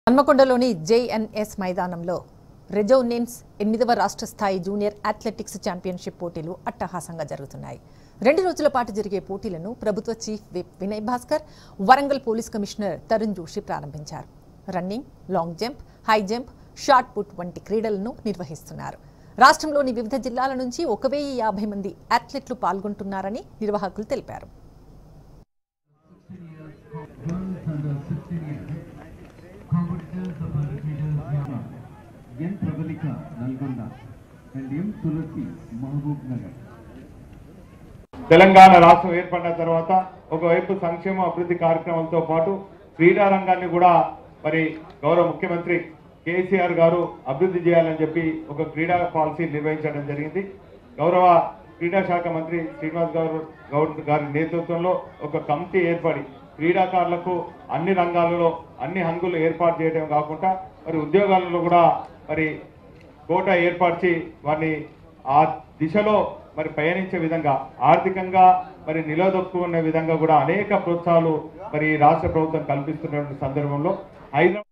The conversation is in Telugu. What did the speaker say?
హన్మకొండలోని జేఎన్ఎస్ మైదానంలో రెజోనెన్స్ ఎనిమిదవ రాష్ట్ర స్థాయి జూనియర్ అథ్లెటిక్స్ ఛాంపియన్షిప్ పోటీలు అట్టహాసంగా జరుగుతున్నాయి రెండు రోజుల పాటు జరిగే పోటీలను ప్రభుత్వ chief whip Vinay Bhaskar Warangal police commissioner Tarun Joshi ప్రారంభించారు running long jump high jump shot put వంటి క్రీడలను నిర్వహిస్తున్నారు రాష్ట్రంలోని వివిధ జిల్లాల నుంచి ఒక వెయ్యి యాభై మంది అథ్లెట్లు పాల్గొంటున్నారని నిర్వాహకులు తెలిపారు girls under 16 years. Competitors of our leaders Yama, N. Pravalika, Nalgonda, and M. Tulasi, Mahbub Nagar. Telangana రాష్ట్రం ఏర్పడిన తర్వాత ఒకవైపు సంక్షేమ అభివృద్ధి కార్యక్రమాలతో పాటు క్రీడా రంగాన్ని కూడా మరి గౌరవ ముఖ్యమంత్రి కేసీఆర్ గారు అభివృద్ధి చేయాలని చెప్పి ఒక క్రీడా పాలసీ నిర్వహించడం జరిగింది గౌరవ క్రీడా శాఖ మంత్రి శ్రీనివాస్ గారు గౌడ్ గారి నేతృత్వంలో ఒక కమిటీ ఏర్పడి క్రీడాకారులకు అన్ని రంగాలలో అన్ని హంగులు ఏర్పాటు చేయడం కాకుండా మరి ఉద్యోగాలలో కూడా మరి కోట ఏర్పరిచి వారిని ఆ దిశలో మరి పయనించే విధంగా ఆర్థికంగా మరి నిలదొక్కునే విధంగా కూడా అనేక ప్రోత్సాహాలు మరి రాష్ట్ర ప్రభుత్వం కల్పిస్తున్న సందర్భంలో హైదరాబాద్